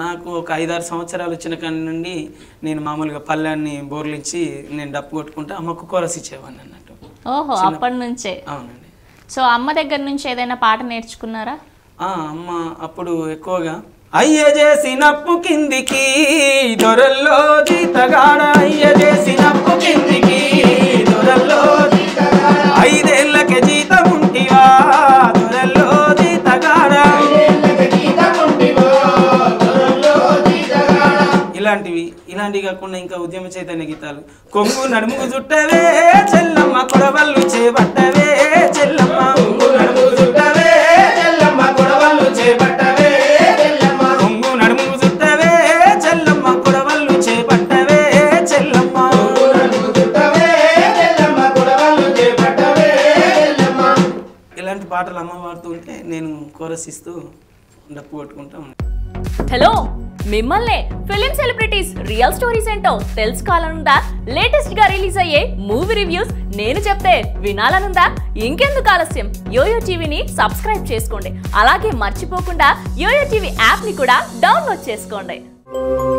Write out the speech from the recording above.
నాకు ఒక ఐదారు సంవత్సరాలు వచ్చిన కాడి నుండి నేను మామూలుగా పళ్ళాన్ని బోర్లించి నేను డప్పు కొట్టుకుంటే అమ్మకు కోరస్ ఇచ్చేవాడిని అన్నట్టు ఓహో అప్పటి నుంచే అవునండి సో అమ్మ దగ్గర నుంచి ఏదైనా పాట నేర్చుకున్నారా ఆ, అమ్మ అప్పుడు ఎక్కువగా అయ్య చేసినప్పు కిందికి దొరల్లో జీతగాడ అయ్య చేసినప్పు కిందికి దొరల్లో జీతగాడ ఐదేళ్ళకి జీతం ఉంటివా దొరల్లో జీతగాడ ఇలాంటివి ఇలాంటివి కాకుండా ఇంకా ఉద్యమ చైతన్య గీతాలు కొంగు నడుముకు చుట్టవే చెల్లమ్మ కొడవళ్ళు చేపట్టవే చెల్లమ్మ కొంగు నడుముకు చుట్టవే చెల్లమ్మ కొడవళ్ళు చేపట్టవే చెల్లమ్మ కొంగు నడుముకు చుట్టవే చెల్లమ్మ కొడవళ్ళు చేపట్టవే చెల్లమ్మ ఇలాంటి పాటలు అమ్మ పాడుతూ ఉంటే నేను కోరస్ ఇస్తూ డప్పు కొట్టుకుంటా ఉన్నాను హలో మిమ్మల్నే ఫిలిం సెలబ్రిటీస్ రియల్ స్టోరీస్ ఏంటో తెలుసుకోవాలనుందా లేటెస్ట్ గా రిలీజ్ అయ్యే మూవీ రివ్యూస్ నేను చెప్తే వినాలనుందా ఇంకెందుకు ఆలస్యం యోయో టీవీని సబ్స్క్రైబ్ చేసుకోండి అలాగే మర్చిపోకుండా యోయో టీవీ యాప్ ని కూడా డౌన్లోడ్ చేసుకోండి